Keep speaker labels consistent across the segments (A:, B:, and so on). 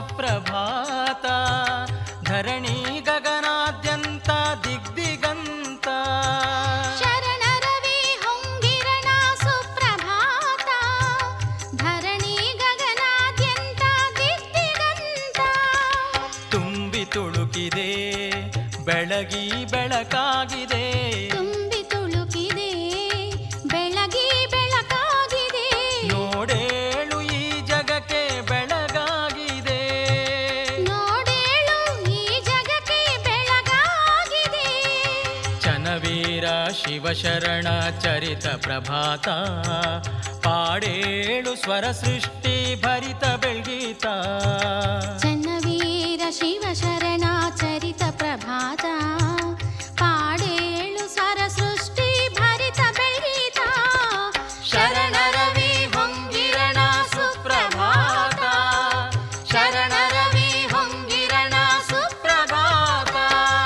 A: ಸುಪ್ರಭಾತ ಧರಣಿ ಗಗನಾದ್ಯಂತ ದಿಗ್ದಿಗಂತ
B: ಶರಣರವಿ ಹೊಂಗಿರಣ ಸುಪ್ರಭಾತ ಧರಣಿ ಗಗನಾದ್ಯಂತ ದಿಗ್ದಿಗಂತ
A: ತುಂಬಿ ತುಳುಕಿದೆ ಬೆಳಗಿ ಬೆಳಕಾಗಿದೆ
B: ತುಂಬಿ ತುಳುಕಿದೆ ಬೆಳಗಿ ಬೆಳಕಾಗಿದೆ
A: ನೋಡೇಳು ಈ ಜಗಕ್ಕೆ ಬೆಳಗಾಗಿದೆ
B: ನೋಡೇಳು ಈ ಜಗಕ್ಕೆ ಬೆಳಗಾಗಿದೆ
A: ಚನವೀರ ಶಿವಶರಣ ಚರಿತ ಪ್ರಭಾತ ಪಾಡೇಳು ಸ್ವರ ಸೃಷ್ಟಿ ಭರಿತ ಬೆಳ್ಗೀತ
B: ಚನ್ನವೀರ ಶಿವಶರಣ ಚರಿತ ಪ್ರಭಾತ ಪಾಡೇಳು ಸ್ವರ ಸೃಷ್ಟಿ ಭರಿತ ಬೆಳೀತ
A: ಶರಣರವಿ ಹೊಂಗಿರಣ ಸುಪ್ರಭಾತ ಶರಣರವಿ ಹೊಂಗಿರಣ ಸುಪ್ರಭಾತ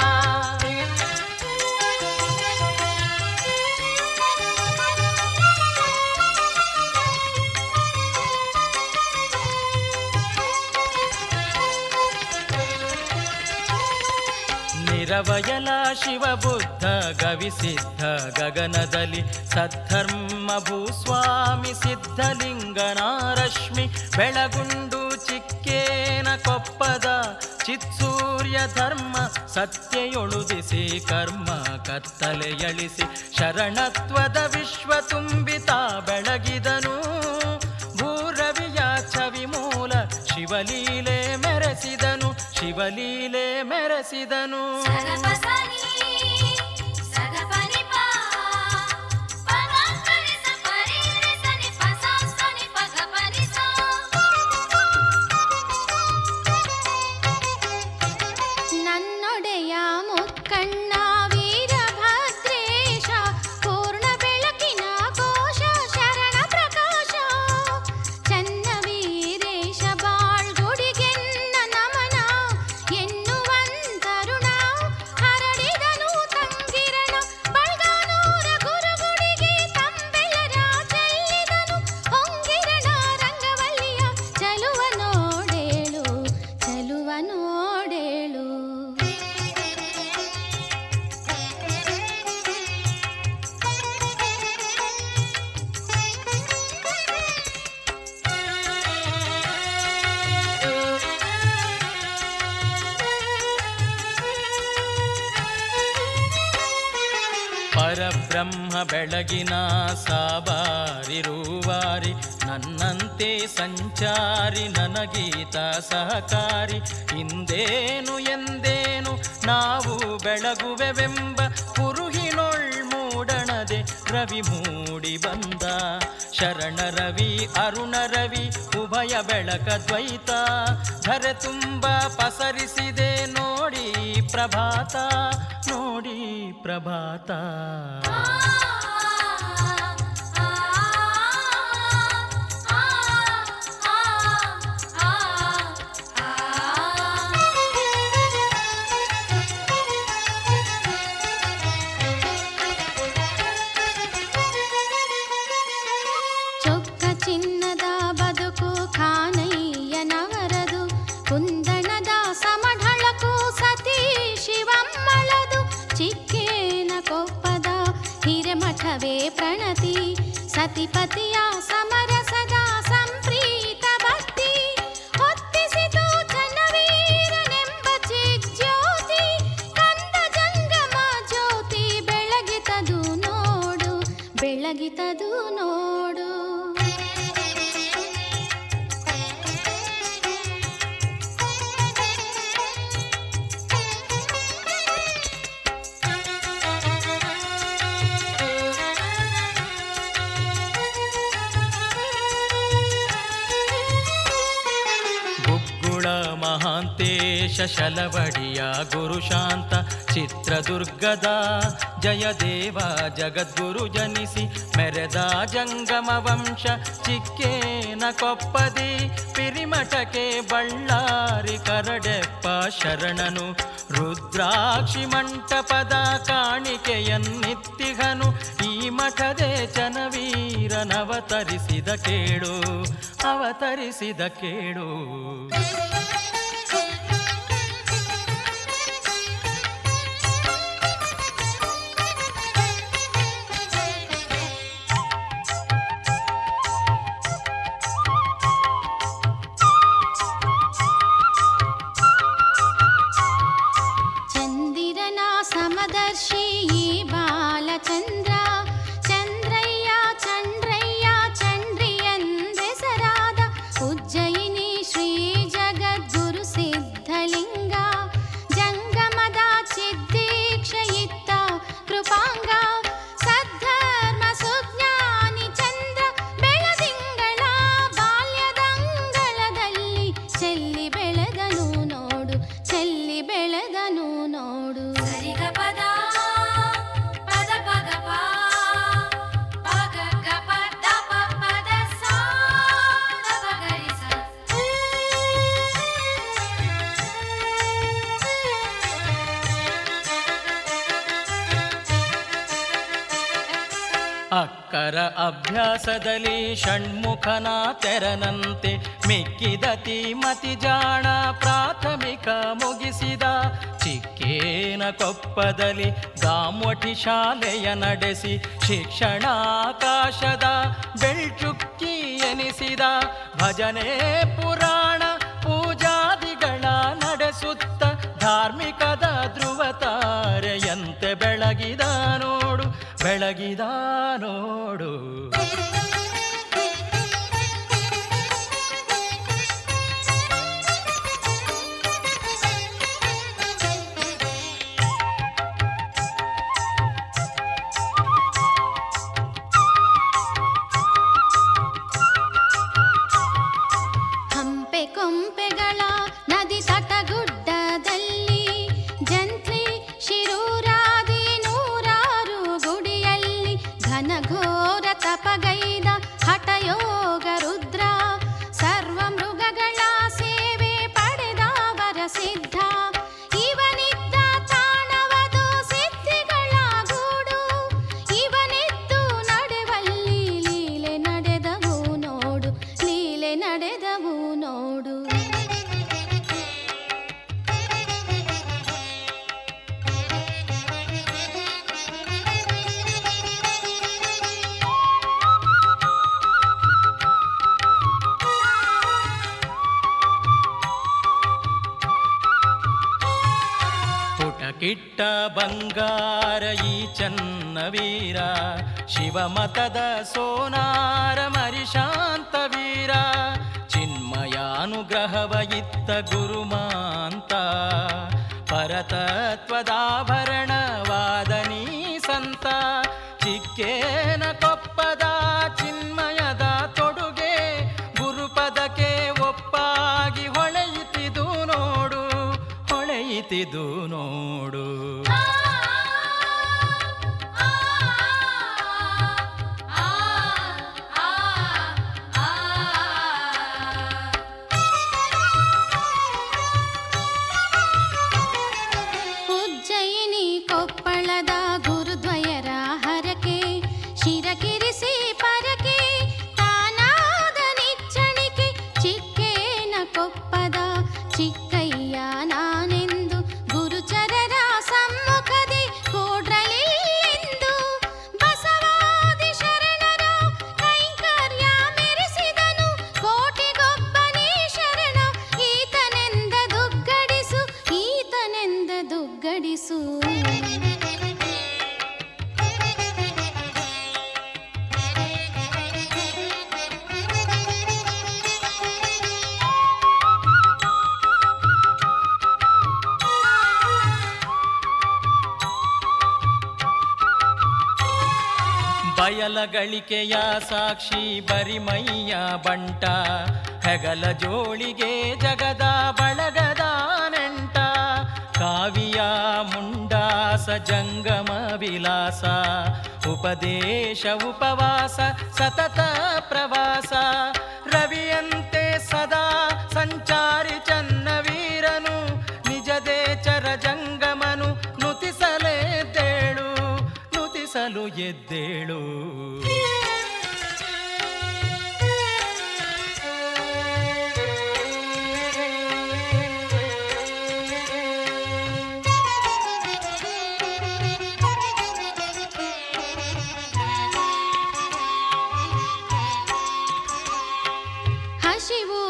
A: ನಿರವಯಲ ಶಿವಬುದ್ಧ ಗವಿಸಿದ್ಧ ಗಗನದಲ್ಲಿ ಸದ್ಧರ್ಮ ಭೂಸ್ವಾಮಿ ಸಿದ್ಧಲಿಂಗನ ರಶ್ಮಿ ಬೆಳಗುಂಡು ಚಿಕ್ಕೇನ ಕೊಪ್ಪದ ಚಿತ್ಸೂರ್ಯ ಧರ್ಮ ಸತ್ಯಯೊಳುದಿಸಿ ಕರ್ಮ ಕತ್ತಲೆಯಳಿಸಿ ಶರಣತ್ವದ ವಿಶ್ವ ತುಂಬಿತ ಬೆಳಗಿದನು ಭೂರವಿಯ ಛವಿ ಮೂಲ ಶಿವಲೀಲೆ ಮೆರೆಸಿದನು ಶಿವಲೀಲೆ ಮೆರೆಸಿದನು
B: ಸಗಪಸನಿ ಸಗಪನಿ ಪಾ ಪಗಪನಿ ಸಪರಿ ಸನಿ ಪಸಾಸನಿ ಪಗಪನಿ ಸಾ ನನ್ನೊಡೆಯ ಮುಕ್ಕಣ್ಣ ವೀರಭದ್ರೇಶ ಪೂರ್ಣ ಬೆಳಕಿನ ಕೋಶ ಶರಣ ಪ್ರಕಾಶ ಚನ್ನ ವೀರೇಶ ಬಾಳ್ಗುಡಿಗೆನ್ನ ನಮನ ಎನ್ನುವಂತರುಣ ಹರಡಿದನು ತಂಗಿರಣ ಬಳ್ಗಾನೂರ ಗುರುಗುಡಿಗೆ ತಂಬೆಲರ ಚೆಲ್ಲಿದನು ಹೊಂಗಿರಣ ರಂಗವಲ್ಲಿಯ ಚಲುವ ನೋಡೇಳು ಚಲುವ ನೋಡೇಳು
A: ಪರಬ್ರಹ್ಮ ಬೆಳಗಿನ ಸಾಬಾರಿ ರೂವಾರಿ ನನ್ನಂತೆ ಸಂಚಾರಿ ನನಗೀತ ಸಹಕಾರಿ ಹಿಂದೇನು ಎಂದೇನು ನಾವು ಬೆಳಗುವೆವೆಂಬ ಕುರುಹಿನೊಳ್ ಮೂಡಣದೆ ರವಿ ಮೂಡಿ ಬಂದ ಶರಣ ರವಿ ಅರುಣ ರವಿ ಉಭಯ ಬೆಳಕ ದ್ವೈತ ಧರೆ ತುಂಬ ಪಸರಿಸಿದೆ ನೋಡಿ ಪ್ರಭಾತ ನೋಡಿ ಪ್ರಭಾತ
B: ಚೊಕ್ಕ ಚಿನ್ನದ ಬದುಕು ಖಾನಯ್ಯನವರದು ಕುಂದಣದ ಸಮಢಳಕು ಸತೀ ಶಿವಮ್ಮಳದು ಚಿಕ್ಕೇನ ಕೊಪ್ಪದ ಹಿರೆಮಠವೇ ಪ್ರಣತಿ ಸತಿಪತಿಯ ಸಮರಸದ ಸಂಪ್ರೀತ ಭಕ್ತಿ ಹೊತ್ತಿಸಿತು ಚನ್ನವೀರನೆಂಬ ಚಿಜ್ಯೋತಿ ಕಂದ ಜಂಗಮ ಜ್ಯೋತಿ ಬೆಳಗಿತದು ನೋಡು ಬೆಳಗಿತದು ನೋಡು
A: ಗುಗ್ಗುಳ ಮಹಾಂತೇಶ ಶಲವಡಿಯ ಗುರುಶಾಂತ ಚಿತ್ರದುರ್ಗದ ಜಯದೇವ ಜಗದ್ಗುರು ಜನಿಸಿ ಮೆರೆದ ಜಂಗಮ ವಂಶ ಚಿಕ್ಕೇನ ಕೊಪ್ಪದಿ ಪಿರಿಮಠಕ್ಕೆ ಬಳ್ಳಾರಿ ಕರಡೆಪ್ಪ ಶರಣನು ರುದ್ರಾಕ್ಷಿ ಮಂಟಪದ ಕಾಣಿಕೆಯನ್ನಿತ್ತಿಗನು ಈ ಮಠದೇ ಚನವೀರನವತರಿಸಿದ ಕೇಳು ಅವ ಅವತರಿಸಿದ ಕೇಳು
B: ಚಂದಿರನ ಸಮದರ್ಶಿ ಈ ಬಾಲಚಂದ್ರ ಚಂದ್ರಯ್ಯ ಚಂದ್ರಯ್ಯ ಚಂದ್ರಿಯಂದೆಸರಾದ ಉಜ್ಜಯಿನಿ ಶ್ರೀ ಜಗದ್ಗುರು ಸಿದ್ಧಲಿಂಗ ಜಂಗಮದ ಚಿದ್ದೀಕ್ಷಯಿತ್ತ ಕೃಪಾಂಗ ಸದ್ಧರ್ಮ ಸುಜ್ಞಾನಿ ಚಂದ್ರ ಬೆಳದಿಂಗಳ ಬಾಲ್ಯದಂಗಳದಲ್ಲಿ ಚೆಲ್ಲಿ ಬೆಳೆದನು ನೋಡು ಚೆಲ್ಲಿ ಬೆಳೆದನು ನೋಡು
C: ಸರಿಗ ಪದ ಪದ ಪಗ ಪ ಪಗ ಗ ಪ ದ ಪ ಪದ ಸಾ ದ ಪ ಗ ರಿ ಸ.
A: ಅಕ್ಕರ ಅಭ್ಯಾಸದಲ್ಲಿ ಷಣ್ಮುಖನ ತೆರನಂತೆ ಮಿಕ್ಕಿದತಿ ಮತಿ ಜಾಣ ಪ್ರಾಥಮಿಕ ಮುಗಿಸಿದ ಚಿಕ್ಕೇನ ಕೊಪ್ಪದಲ್ಲಿ ಗಾಮೊಟಿ ಶಾಲೆಯ ನಡೆಸಿ ಶಿಕ್ಷಣಾಕಾಶದ ಬೆಳ್ಚುಕ್ಕಿ ಎನಿಸಿದ ಭಜನೆ ಪುರಾಣ ಪೂಜಾದಿಗಳ ನಡೆಸುತ್ತ ಧಾರ್ಮಿಕದ ಧ್ರುವತಾರೆಯಂತೆ ಬೆಳಗಿದ ನೋಡು ಬೆಳಗಿದ ನೋಡು
B: ಹಂಪೆ ಕೊಂಪೆಗಳ ನದಿ ತಟಗುಡ್ಡದಲ್ಲಿ ಜಂತ್ಲಿ ಶಿರೂರಾದಿ ನೂರಾರು ಗುಡಿಯಲ್ಲಿ ಘನಘೋರ ತಪಗೈದ ಹಠಯೋಗ ರುದ್ರ ಸರ್ವ ಮೃಗಗಳ ಸೇವೆ ಪಡೆದವರ ಸಿದ್ಧ ಇವನಿದ್ದ ತಾಣವದು ಸಿದ್ಧಿಗಳ ಗೂಡು ಇವನಿದ್ದು ನಡೆವಲ್ಲಿ ಲೀಲೆ ನಡೆದವು ನೋಡು ಲೀಲೆ ನಡೆದವು ನೋಡು
A: ಪುಟಕಿಟ್ಟ ಬಂಗಾರ ಈ ಚನ್ನವೀರ ಶಿವಮತದ ಸೋನಾರ ಮರಿಶಾಂತ ವೀರ ಚಿನ್ಮಯಾನುಗ್ರಹವ ಇತ್ತ ಗುರುಮಾಂತ ಪರತತ್ವದಾಭರಣವಾದನೀ ಸಂತ ಚಿಕ್ಕೇನ ಕೊಪ್ಪದ ಚಿನ್ಮಯದ ತೊಡುಗೆ ಗುರುಪದಕ್ಕೆ ಒಪ್ಪಾಗಿ ಹೊಳೆಯುತ್ತಿದು ನೋಡು ಹೊಳೆಯುತ್ತಿದು ನೋಡು
C: ಆ ಆ ಆ ಆ ಆ
B: ಉಜ್ಜಯಿನಿ ಕೊಪ್ಪಳದ ಗುರುದ್ವಯರ ಹರಕೆ ಶಿರಕಿರಿಸಿ ಪರಕೆ ತಾನಾದ ನಿಚ್ಚಣಿಕೆ ಚಿಕ್ಕೇನ ಕೊಪ್ಪದ ಚಿಕ್ಕಯ್ಯ ನಾನೆಂದು ಗುರುಚರರ ಸಮ್ಮುಖದಿ ಕೂಡ್ರಲಿಲ್ಲೆಂದು ಬಸವಾದಿ ಶರಣರ ಕೈಂಕರ್ಯ ಮೆರೆಸಿದನು ಕೋಟಿಗೊಬ್ಬನೇ ಶರಣ ಈತನೆಂದ ದುಗ್ಗಡಿಸು ಈತನೆಂದ ದುಗ್ಗಡಿಸು
A: ಬಯಲಗಳಿಕೆಯ ಸಾಕ್ಷಿ ಬರಿಮೈಯ ಬಂಟ ಹೆಗಲ ಜೋಳಿಗೆ ಜಗದ ಬಳಗದ ನೆಂಟ ಕಾವಿಯ ಮುಂಡಾಸ ಜಂಗಮ ವಿಲಾಸ ಉಪದೇಶ ಉಪವಾಸ ಸತತ ಪ್ರವಾಸ ರವಿಯಂತೆ ಸದಾ ಸಂಚಾರಿ ಚನ್ನವೀರನು ನಿಜದೇ ಚರ ಜಂಗಮನು ನುತಿಸಲೆದ್ದೇಳು ನುತಿಸಲು ಎದ್ದೇಳು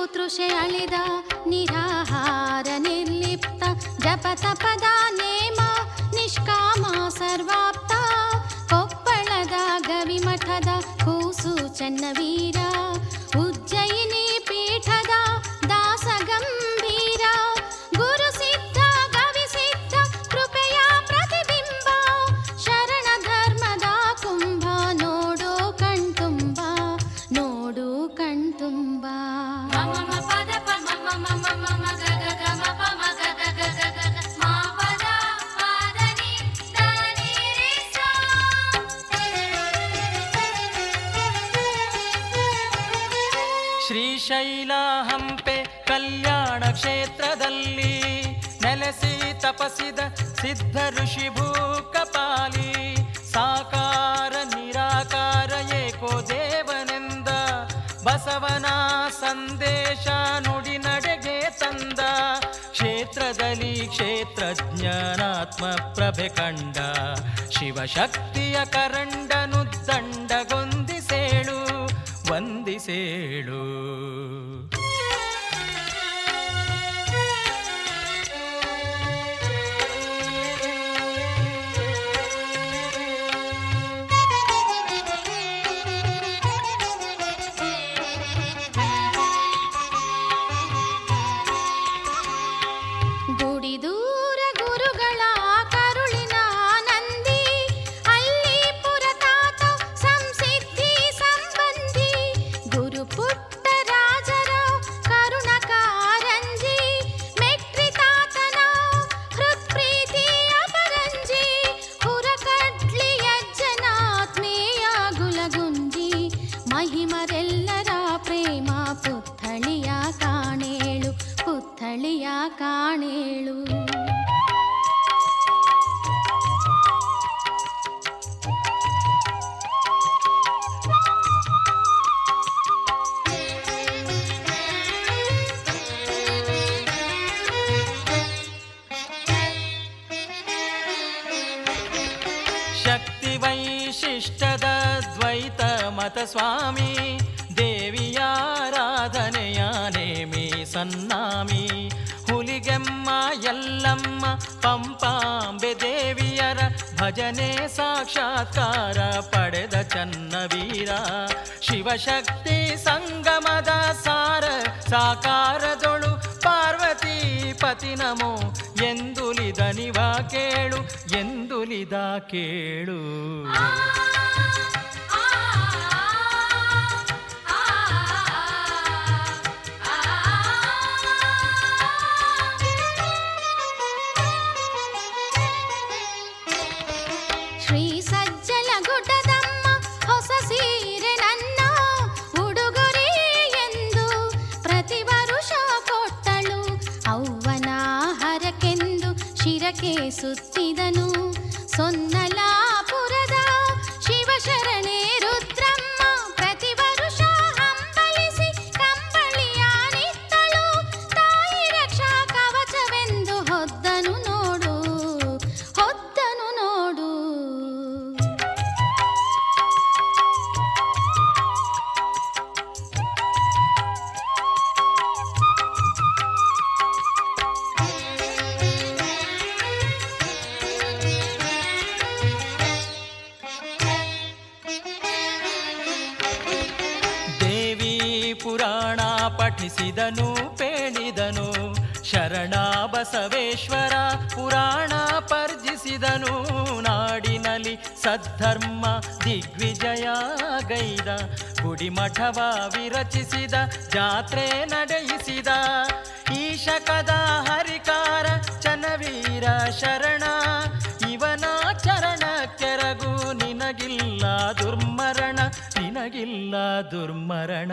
C: ತೃಷೆ ಅಳಿದ ನಿರಾಹಾರ ನಿರ್ಲಿಪ್ತ ಜಪ ತಪದ ನೇಮ ನಿಷ್ಕಾಮ ಸರ್ವಾಪ್ತ ಕೊಪ್ಪಳದ ಗವಿಮಠದ ಕೂಸು ಚನ್ನವೀರ ಉಜ್ಜಯಿನಿ ಪೀಠದ ದಾಸ ಗಂಭೀರ ಗುರು ಸಿದ್ಧ ಗವಿ ಸಿದ್ಧ ಕೃಪೆಯ ಪ್ರತಿಬಿಂಬ ಶರಣ ಧರ್ಮದ ಕುಂಭ ನೋಡು ಕಣ್ತುಂಬ ನೋಡು ಕಣ್ತುಂಬ
B: ಮಮ ಪದ ಪ ಮಮ ಮಮ ಮಮ ಗ ಗ ಗ ಮ ಪ ಮ ಗ ಗ ಗ ಗ ಗ ಗ ಮ ಪದ ಪದ ನಿ ದ ನಿ ರಿ ಸಾ
A: ಶ್ರೀಶೈಲ ಹಂಪೆ ಕಲ್ಯಾಣ ಕ್ಷೇತ್ರದಲ್ಲಿ ನೆಲೆಸಿ ತಪಸಿದ ಸಿದ್ಧ ಋಷಿ ಭೂಕಪಾಲಿ ಸಾಕಾರ ನಿರಾಕಾರ ಏಕೋ ದೇವನೆಂದ ಬಸವನ ಸಂದೇಶ ನುಡಿ ನಡೆಗೆ ತಂದ ಕ್ಷೇತ್ರದಲ್ಲಿ ಕ್ಷೇತ್ರಜ್ಞಾನಾತ್ಮ ಪ್ರಭೆ ಕಂಡ ಶಿವಶಕ್ತಿಯ ಕರಂಡನು ದಂಡಗೊಂದಿಸೇಳು ವಂದಿಸೇಳು
C: ಗುಡಿ ದೂರ ಗುರುಗಳ ಕರುಳಿನ ನಂದಿ ಅಲ್ಲಿ ಪುರತಾತ ಸಂಸಿದ್ಧಿ ಸಂಬಂಧಿ ಗುರು ಪುಟ್ಟ ರಾಜರ ಕರುಣ ಕಾರಂಜಿ ಮೆಟ್ರಿ ತಾತನ ಹೃತ್ಪ್ರೀತಿಯ ಪರಂಜಿ ಹುರಕಡ್ಲಿಯ ಜನಾತ್ಮೇಯ ಗುಲಗುಂಜಿ ಮಹಿಮರೆಲ್ಲರ ಪ್ರೇಮ ಪುತ್ಥಳಿಯ ಕಾಣೇಳು ಪುತ್ಥಳಿಯ ಕಾಣೇಳು
A: ಶಕ್ತಿ ವೈಶಿಷ್ಟದ ದ್ವೈತ ಮತ ಸ್ವಾಮಿ ದೇವಿಯಾರಾಧನೆಯ ನೇಮಿ ಸನ್ನಾಮಿ ಹುಲಿಗೆಮ್ಮ ಎಲ್ಲಮ್ಮ ಪಂಪಾಂಬೆ ದೇವಿಯರ ಭಜನೆ ಸಾಕ್ಷಾತ್ಕಾರ ಪಡೆದ ಚನ್ನವೀರ ಶಿವಶಕ್ತಿ ಸಂಗಮದ ಸಾರ ಸಾಕಾರದೊಳು ಪಾರ್ವತಿ ಪತಿ ನಮೋ ಎಂದುಲಿದ ನಿವ ಕೇಳು ಎಂದುಲಿದ ಕೇಳು
B: ಆ ಆ ಆ
C: ಶ್ರೀ ಸಜ್ಜಲ ಗುಡ್ಡದಮ್ಮ ಹೊಸ ಸೀರೆ ನನ್ನ ಉಡುಗೊರೆ ಎಂದು ಪ್ರತಿ ವರುಷ ಕೊಟ್ಟಳು ಅವ್ವನ ಹರಕೆಂದು ಶಿರಕೆ ಸುತ್ತಿದನು ಸೊನ್ನಲಾಪುರದ ಶಿವಶರಣೆ ರುದ್ರಮ್ಮ ಪ್ರತಿ ವರುಷ ಹಂಬಲಿಸಿ ಕಂಬಳಿಯ ನಿತ್ತಳು ತಾಯಿ ರಕ್ಷಾ ಕವಚವೆಂದು ಹೊದ್ದನು ನೋಡು ಹೊದ್ದನು ನೋಡು
A: ದೇವಿ ಪುರಾಣ ಪಠಿಸಿದನು ಪೇಳಿದನು ಶರಣ ಬಸವೇಶ್ವರ ಪುರಾಣ ಪರ್ಜಿಸಿದನು ನಾಡಿನಲ್ಲಿ ಸದ್ಧರ್ಮ ದಿಗ್ವಿಜಯ ಗೈದ ಗುಡಿಮಠವ ವಿರಚಿಸಿದ ಜಾತ್ರೆ ನಡೆಯಿಸಿದ ಈಶಕದ ಹರಿಕಾರ ಚನವೀರ ಶರಣ ಇವನ ಚರಣ ಕೆರಗು ನಿನಗಿಲ್ಲ ದುರ್ಮರಣ ನಿನಗಿಲ್ಲ ದುರ್ಮರಣ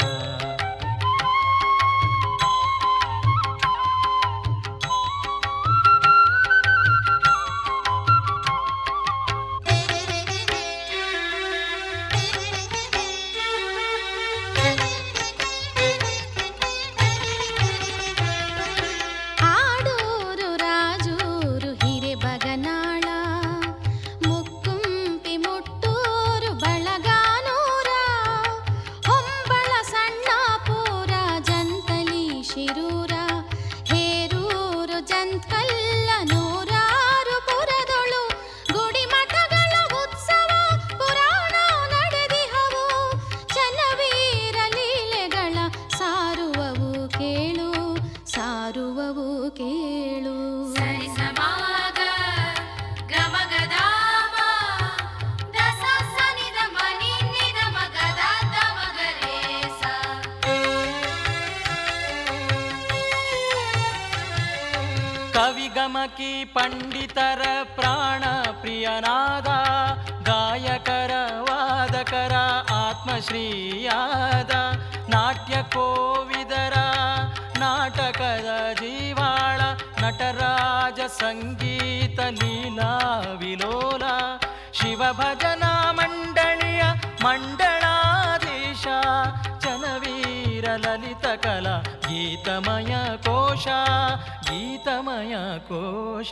C: ಆಡೂರು ರಾಜೂರು ಹಿರೇಬಗನಾಳ ಮುಕ್ಕುಂಪಿ ಮುಟ್ಟೂರು ಬಳಗಾನೂರ ಹೊಂಬಳ ಸಣ್ಣಾಪುರ ಕೇಳು
B: ಸರಿ ಸಮಾಗ ಗಮಗದಾಮ ದಸ ಸನಿದ ಮನಿ ನಿದ ಮಗದ ಮಗರೇಸ
A: ಕವಿಗಮಕಿ ಪಂಡಿತರ ಪ್ರಾಣ ಪ್ರಿಯನಾದ ಗಾಯಕರ ವಾದಕರ ಆತ್ಮಶ್ರೀಯಾದ ನಾಟ್ಯ ಕೋವಿದರ ನಾಟಕದ ಜೀವಾಳ ನಟರಾಜ ಸಂಗೀತ ಲೀಲಾ ವಿಲೋಲ ಶಿವಭಜನ ಮಂಡಳಿಯ ಮಂಡಳಾಧೀಶ ಜನವೀರ ಲಲಿತ ಕಲಾ ಗೀತಮಯ ಕೋಶ ಗೀತಮಯ ಕೋಶ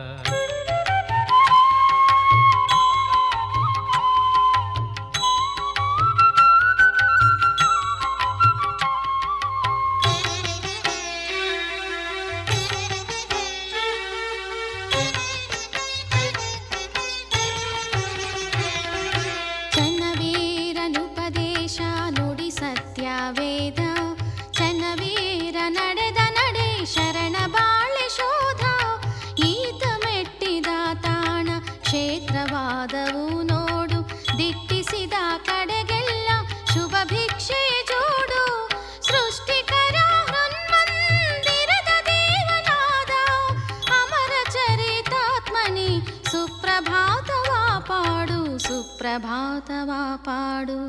C: ಚನ್ನವೀರನುಪದೇಶ ನುಡಿ ಸತ್ಯ ವೇದ ಚನ್ನವೀರ ನಡೆದ ನಡೆ ಶರಣ ಬಾಳೆ ಶೋಧ ಈತ ಮೆಟ್ಟಿದ ತಾಣ ಕ್ಷೇತ್ರವಾದವು ನೋಡು ದಿಟ್ಟಿಸಿದ ಕಡೆಗೆಲ್ಲ ಶುಭ ಭಿಕ್ಷೆ ಜೋಡು ಸೃಷ್ಟಿಕರ ಹೃನ್ಮಂದಿರದ ದೇವನಾದ ಅಮರ ಚರಿತಾತ್ಮನಿ ಸುಪ್ರಭಾತವಾ ಪಾಡು ಸುಪ್ರಭಾತವಾ ಪಾಡು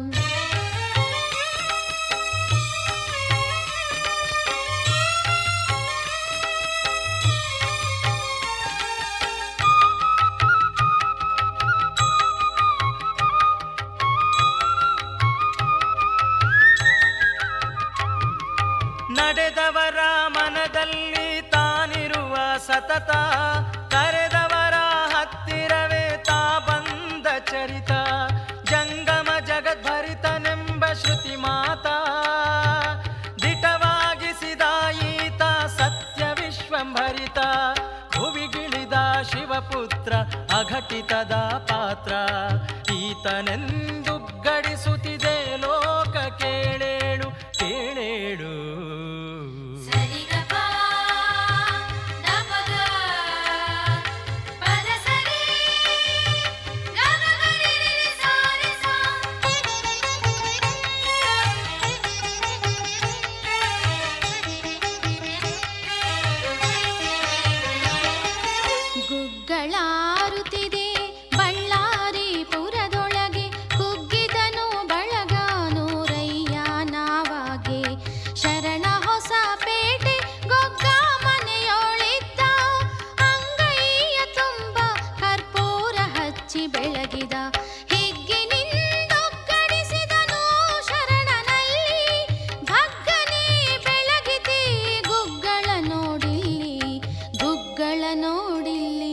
A: ನಡೆದವರ ಮನದಲ್ಲಿ ತಾನಿರುವ ಸತತ ಕರೆದವರ ಹತ್ತಿರವೇ ತಾ ಬಂದ ಚರಿತ ಜಂಗಮ ಜಗದ್ಭರಿತನೆಂಬ ಶ್ರುತಿ ಮಾತಾ ದಿಟವಾಗಿಸಿದ ಈತ ಸತ್ಯ ವಿಶ್ವಂಭರಿತ ಭುವಿಗಿಳಿದ ಶಿವಪುತ್ರ ಅಘಟಿತದ ಪಾತ್ರ ಈತನೆಂದು ಗಡಿಸುತ್ತಿದೆ ಲೋಕ ಕೇಳೇಳು ಕೇಳೇಳು
B: ಸರಿ ಗಪ ದಪಗ ಪದ ಸರಿ ಗಗ ಗರಿ ರಿ ಸಾರಿ ಸಾ
C: ಗುಗ್ಗಳಾರುತ್ತಿದೆ ಬಳ್ಳಾರಿ ಪುರದೊಳಗೆ ಕುಗ್ಗಿದನು ಬಳಗಾನೂರಯ್ಯ ನಾವಾಗೆ ಶರಣ ಹೊಸ ಪೇಟೆ ಗೊಗ್ಗ ಮನೆಯೊಳಿದ್ದ ಅಂಗೈಯ ತುಂಬ ಕರ್ಪೂರ ಹಚ್ಚಿ ಬೆಳಗಿದ ಹಿಗ್ಗಿನಿಂದೊಗ್ಗಡಿಸಿದನು ಶರಣನಲ್ಲಿ ಭಗ್ಗನೆ ಬೆಳಗಿದೆ ಗುಗ್ಗಳ ನೋಡಿಲ್ಲಿ ಗುಗ್ಗಳ ನೋಡಿಲ್ಲಿ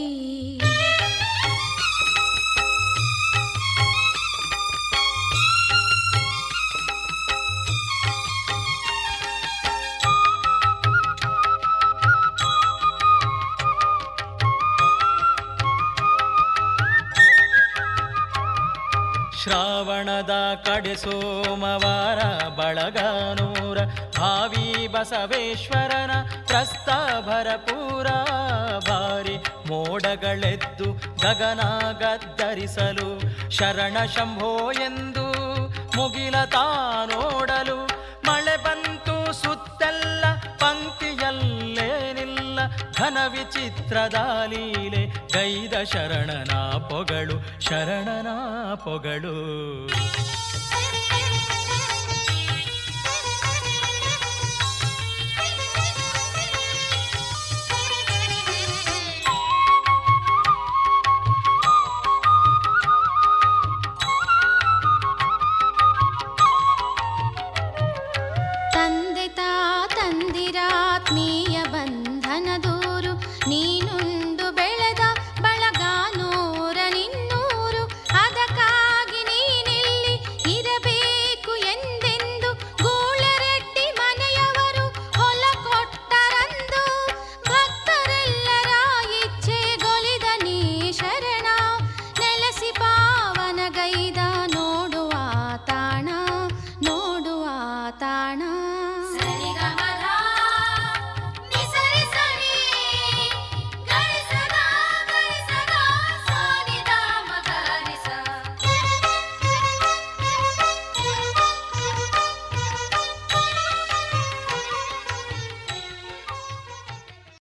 A: ಶ್ರಾವಣದ ಕಡೆ ಸೋಮವಾರ ಬಳಗಾನೂರ ಭಾವಿ ಬಸವೇಶ್ವರನ ಪ್ರಸ್ತ ಭರಪೂರ ಭಾರಿ ಮೋಡಗಳೆದ್ದು ಗಗನ ಗದ್ದರಿಸಲು ಶರಣ ಶಂಭೋ ಎಂದು ಮುಗಿಲ ತಾ ನೋಡಲು ಮಳೆ ಬಂತು ಸುತ್ತೆಲ್ಲ ಪಂಕ್ತಿಯಲ್ಲೇನಿಲ್ಲ ಘನ ವಿಚಿತ್ರದ ಲೀಲೆ ಗೈದ ಶರಣನ ಪೊಗಳು ಶರಣನ ಪೊಗಳು